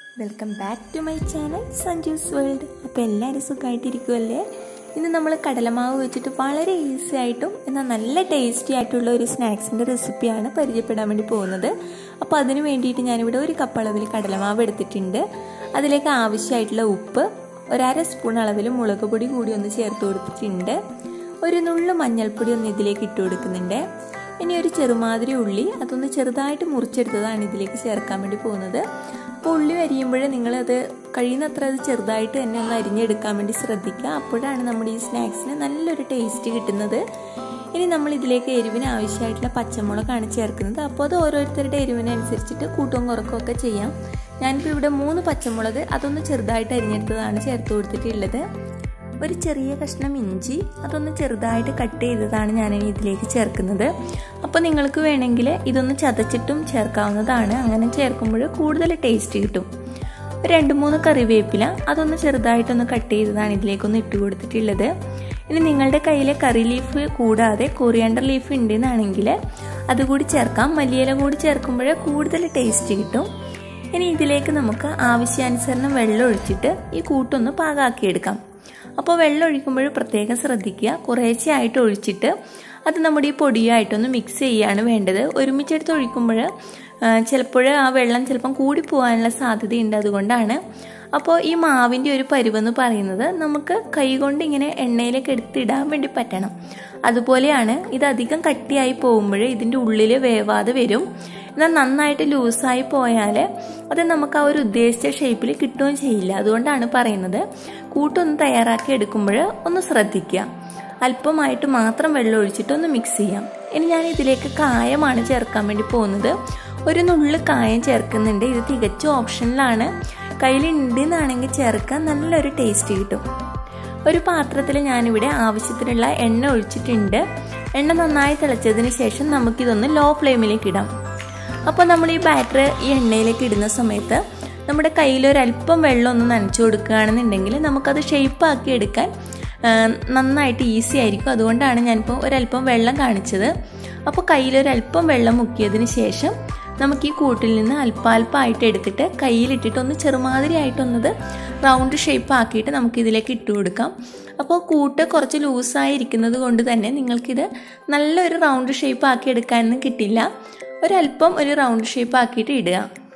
welcome back to my channel Sanju's world അപ്പോൾ എല്ലാവരും സുഖമായിട്ടിരിക്കുമല്ലേ ഇന്ന് നമ്മൾ കടലമാവ് വെച്ചിട്ട് വളരെ ഈസി ആയിട്ടും എന്നാൽ നല്ല ടേസ്റ്റി ആയിട്ടുള്ള ഒരു സ്നാക്സിൻ്റെ റെസിപ്പിയാണ് പരിചയപ്പെടാൻ വേണ്ടി പോകുന്നത് അപ്പോൾ അതിന് വേണ്ടിയിട്ട് ഞാനിവിടെ ഒരു കപ്പ് അളവിൽ കടലമാവ് എടുത്തിട്ടുണ്ട് അതിലേക്ക് ആവശ്യമായിട്ടുള്ള ഉപ്പ് ഒരര സ്പൂൺ അളവിൽ മുളക് പൊടി കൂടി ഒന്ന് ചേർത്ത് കൊടുത്തിട്ടുണ്ട് ഒരു നുള്ളു മഞ്ഞൾപ്പൊടി ഒന്ന് ഇതിലേക്ക് ഇട്ട് കൊടുക്കുന്നുണ്ട് ഇനി ഒരു ചെറുമാതിരി ഉള്ളി അതൊന്ന് ചെറുതായിട്ട് മുറിച്ചെടുത്തതാണ് ഇതിലേക്ക് ചേർക്കാൻ വേണ്ടി പോകുന്നത് അപ്പോൾ ഉള്ളി അരിയുമ്പോൾ നിങ്ങളത് കഴിയുന്നത്ര അത് ചെറുതായിട്ട് തന്നെ ഒന്ന് അരിഞ്ഞെടുക്കാൻ വേണ്ടി ശ്രദ്ധിക്കുക അപ്പോഴാണ് നമ്മുടെ ഈ സ്നാക്സിന് നല്ലൊരു ടേസ്റ്റ് കിട്ടുന്നത് ഇനി നമ്മൾ ഇതിലേക്ക് എരിവിന് ആവശ്യമായിട്ടുള്ള പച്ചമുളകാണ് ചേർക്കുന്നത് അപ്പോൾ അത് ഓരോരുത്തരുടെ എരിവിനനുസരിച്ചിട്ട് കൂട്ടവും കുറക്കുകയൊക്കെ ചെയ്യാം ഞാനിപ്പോൾ ഇവിടെ മൂന്ന് പച്ചമുളക് അതൊന്ന് ചെറുതായിട്ട് അരിഞ്ഞെടുത്തതാണ് ചേർത്ത് കൊടുത്തിട്ടുള്ളത് ഒരു ചെറിയ കഷ്ണം ഇഞ്ചി അതൊന്ന് ചെറുതായിട്ട് കട്ട് ചെയ്തതാണ് ഞാനിനി ഇതിലേക്ക് ചേർക്കുന്നത് അപ്പോൾ നിങ്ങൾക്ക് വേണമെങ്കിൽ ഇതൊന്ന് ചതച്ചിട്ടും ചേർക്കാവുന്നതാണ് അങ്ങനെ ചേർക്കുമ്പോൾ കൂടുതൽ ടേസ്റ്റ് കിട്ടും ഒരു രണ്ട് മൂന്ന് കറിവേപ്പില അതൊന്ന് ചെറുതായിട്ടൊന്ന് കട്ട് ചെയ്തതാണ് ഇതിലേക്കൊന്ന് ഇട്ട് കൊടുത്തിട്ടുള്ളത് ഇനി നിങ്ങളുടെ കയ്യിൽ കറി ലീഫ് കൂടാതെ കൊറിയാണ്ടർ ലീഫ് ഉണ്ടെന്നാണെങ്കിൽ അതുകൂടി ചേർക്കാം മല്ലിയില കൂടി ചേർക്കുമ്പോൾ കൂടുതൽ ടേസ്റ്റ് കിട്ടും ഇനി ഇതിലേക്ക് നമുക്ക് ആവശ്യാനുസരണം വെള്ളം ഒഴിച്ചിട്ട് ഈ കൂട്ടൊന്ന് പാകാക്കിയെടുക്കാം അപ്പോൾ വെള്ളം ഒഴിക്കുമ്പോൾ പ്രത്യേകം ശ്രദ്ധിക്കുക കുറേശ്ശെ ആയിട്ട് ഒഴിച്ചിട്ട് അത് നമ്മുടെ ഈ പൊടിയായിട്ടൊന്ന് മിക്സ് ചെയ്യുകയാണ് വേണ്ടത് ഒരുമിച്ചെടുത്ത് ഒഴിക്കുമ്പോൾ ചിലപ്പോൾ ആ വെള്ളം ചിലപ്പം കൂടി പോകാനുള്ള സാധ്യതയുണ്ട് അതുകൊണ്ടാണ് അപ്പോൾ ഈ മാവിൻ്റെ ഒരു പരുവെന്ന് പറയുന്നത് നമുക്ക് കൈകൊണ്ട് ഇങ്ങനെ എണ്ണയിലേക്ക് എടുത്തിടാൻ വേണ്ടി പറ്റണം അതുപോലെയാണ് ഇത് അധികം കട്ടിയായി പോകുമ്പോൾ ഇതിൻ്റെ ഉള്ളിൽ വേവാതെ വരും എന്നാൽ നന്നായിട്ട് ലൂസായി പോയാൽ അത് നമുക്ക് ആ ഒരു ഉദ്ദേശിച്ച ഷേപ്പിൽ കിട്ടുകയും ചെയ്യില്ല അതുകൊണ്ടാണ് പറയുന്നത് കൂട്ടൊന്ന് തയ്യാറാക്കി എടുക്കുമ്പോൾ ഒന്ന് ശ്രദ്ധിക്കുക അല്പമായിട്ട് മാത്രം വെള്ളം ഒഴിച്ചിട്ട് ഒന്ന് മിക്സ് ചെയ്യാം ഇനി ഞാൻ ഇതിലേക്ക് കായമാണ് ചേർക്കാൻ വേണ്ടി പോകുന്നത് ഒരു നുള്ളു കായം ചേർക്കുന്നുണ്ട് ഇത് തികച്ചും ഓപ്ഷനിലാണ് കയ്യിലുണ്ടെന്നാണെങ്കിൽ ചേർക്കാൻ നല്ലൊരു ടേസ്റ്റ് കിട്ടും ഒരു പാത്രത്തിൽ ഞാനിവിടെ ആവശ്യത്തിനുള്ള എണ്ണ ഒഴിച്ചിട്ടുണ്ട് എണ്ണ നന്നായി തിളച്ചതിന് ശേഷം നമുക്കിതൊന്ന് ലോ ഫ്ലെയിമിലേക്ക് ഇടാം അപ്പോൾ നമ്മൾ ഈ ബാറ്റർ ഈ എണ്ണയിലേക്ക് ഇടുന്ന സമയത്ത് നമ്മുടെ കയ്യിൽ ഒരല്പം വെള്ളം ഒന്ന് നനച്ചു കൊടുക്കുകയാണെന്നുണ്ടെങ്കിൽ നമുക്കത് ഷേപ്പാക്കി എടുക്കാൻ നന്നായിട്ട് ഈസി ആയിരിക്കും അതുകൊണ്ടാണ് ഞാനിപ്പോൾ ഒരല്പം വെള്ളം കാണിച്ചത് അപ്പോൾ കയ്യിലൊരല്പം വെള്ളം മുക്കിയതിന് ശേഷം നമുക്ക് ഈ കൂട്ടിൽ നിന്ന് അല്പാൽപ്പമായിട്ട് എടുത്തിട്ട് കയ്യിലിട്ടിട്ട് ഒന്ന് ചെറുമാതിരി ആയിട്ടൊന്നത് റൗണ്ട് ഷേപ്പ് ആക്കിയിട്ട് നമുക്കിതിലേക്ക് ഇട്ട് കൊടുക്കാം അപ്പോൾ കൂട്ട് കുറച്ച് ലൂസായി ഇരിക്കുന്നത് കൊണ്ട് തന്നെ നിങ്ങൾക്കിത് നല്ലൊരു റൗണ്ട് ഷേപ്പ് ആക്കി എടുക്കാനൊന്നും കിട്ടില്ല ഒരല്പം ഒരു റൗണ്ട് ഷേപ്പ് ആക്കിയിട്ട് ഇടുക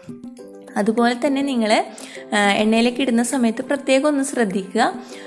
അതുപോലെ തന്നെ നിങ്ങൾ എണ്ണയിലേക്ക് ഇടുന്ന സമയത്ത് പ്രത്യേകം ഒന്ന് ശ്രദ്ധിക്കുക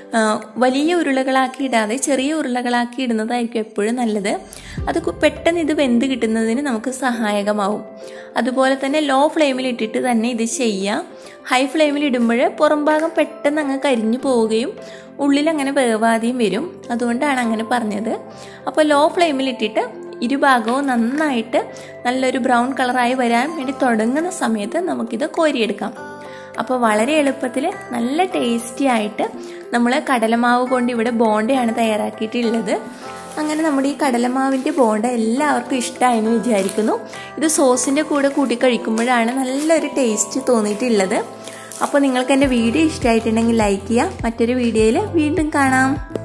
വലിയ ഉരുളകളാക്കി ഇടാതെ ചെറിയ ഉരുളകളാക്കി ഇടുന്നതായിരിക്കും എപ്പോഴും നല്ലത് അത് പെട്ടെന്ന് ഇത് വെന്ത് കിട്ടുന്നതിന് നമുക്ക് സഹായകമാവും അതുപോലെ തന്നെ ലോ ഫ്ലെയിമിൽ ഇട്ടിട്ട് തന്നെ ഇത് ചെയ്യുക ഹൈ ഫ്ലെയിമിൽ ഇടുമ്പോൾ പുറം ഭാഗം പെട്ടെന്ന് അങ്ങ് കരിഞ്ഞു പോവുകയും ഉള്ളിൽ അങ്ങനെ വേവാതെയും വരും അതുകൊണ്ടാണ് അങ്ങനെ പറഞ്ഞത് അപ്പോൾ ലോ ഫ്ലെയിമിൽ ഇട്ടിട്ട് ഇരുഭാഗവും നന്നായിട്ട് നല്ലൊരു ബ്രൗൺ കളറായി വരാൻ വേണ്ടി തുടങ്ങുന്ന സമയത്ത് നമുക്കിത് കോരിയെടുക്കാം അപ്പോൾ വളരെ എളുപ്പത്തിൽ നല്ല ടേസ്റ്റി ആയിട്ട് നമ്മൾ കടലമാവ് കൊണ്ട് ഇവിടെ ബോണ്ടയാണ് തയ്യാറാക്കിയിട്ടുള്ളത് അങ്ങനെ നമ്മുടെ ഈ കടലമാവിൻ്റെ ബോണ്ട എല്ലാവർക്കും ഇഷ്ടമായെന്ന് വിചാരിക്കുന്നു ഇത് സോസിൻ്റെ കൂടെ കൂട്ടി കഴിക്കുമ്പോഴാണ് നല്ലൊരു ടേസ്റ്റ് തോന്നിയിട്ടുള്ളത് അപ്പോൾ നിങ്ങൾക്ക് എൻ്റെ വീഡിയോ ഇഷ്ടമായിട്ടുണ്ടെങ്കിൽ ലൈക്ക് ചെയ്യുക മറ്റൊരു വീഡിയോയിൽ വീണ്ടും കാണാം